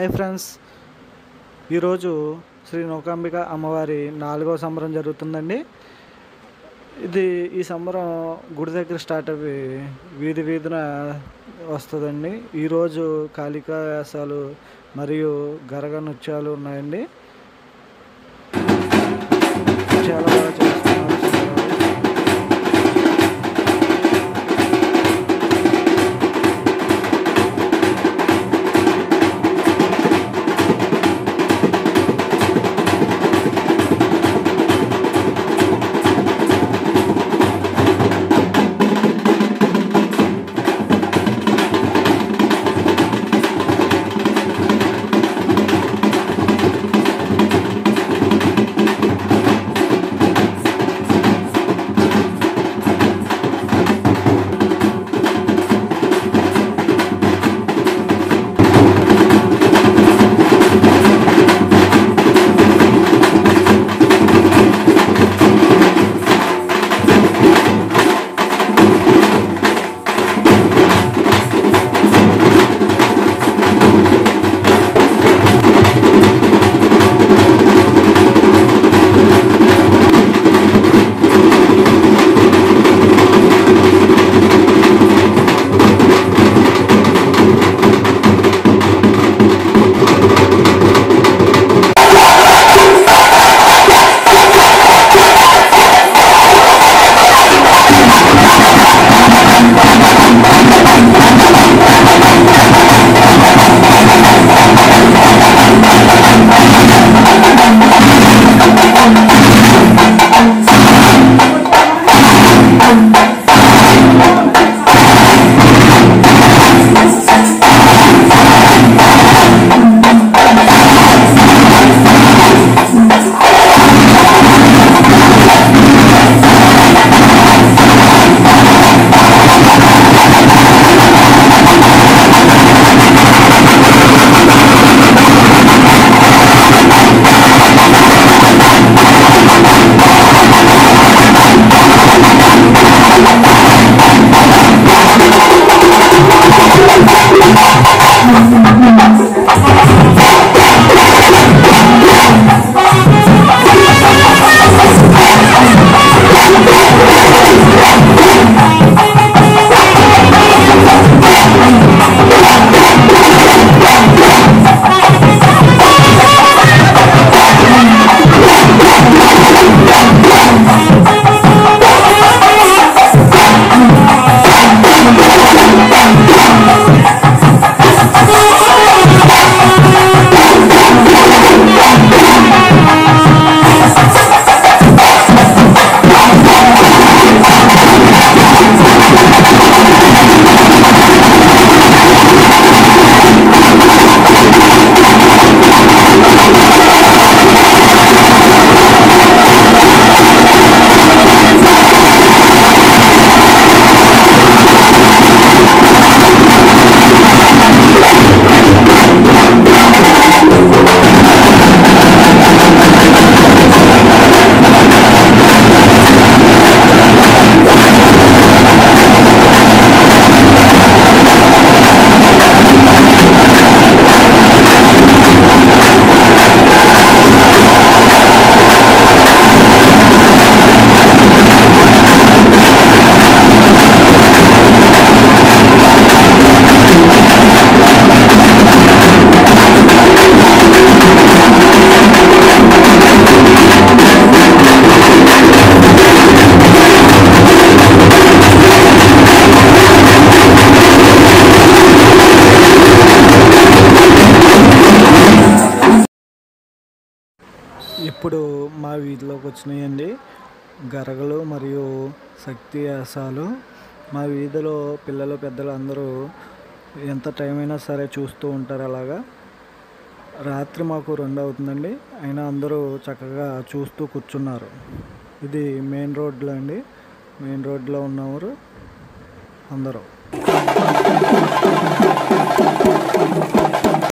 Hi friends ఈరోజు శ్రీ నౌకాంబిక అమ్మవారి నాలుగవ సంబరం జరుగుతుందండి ఇది ఈ సంబరం గుడి దగ్గర స్టార్ట్ అయ్యి వీధి వీధిన వస్తుందండి ఈరోజు కాళికా వేషాలు మరియు గరగ నృత్యాలు ఉన్నాయండి చాలా బాగా చేస్తున్నారు సంబరాలు. ఇప్పుడు మా వీధిలోకి వచ్చినాయండి గరగలు మరియు శక్తి యాసాలు మా వీధిలో పిల్లలు పెద్దలు అందరూ ఎంత టైం అయినా సరే చూస్తూ ఉంటారు అలాగా రాత్రి మాకు రెండు అవుతుందండి అయినా అందరూ చక్కగా చూస్తూ కూర్చున్నారు ఇది మెయిన్ రోడ్లో అండి మెయిన్ రోడ్లో ఉన్నవారు అందరూ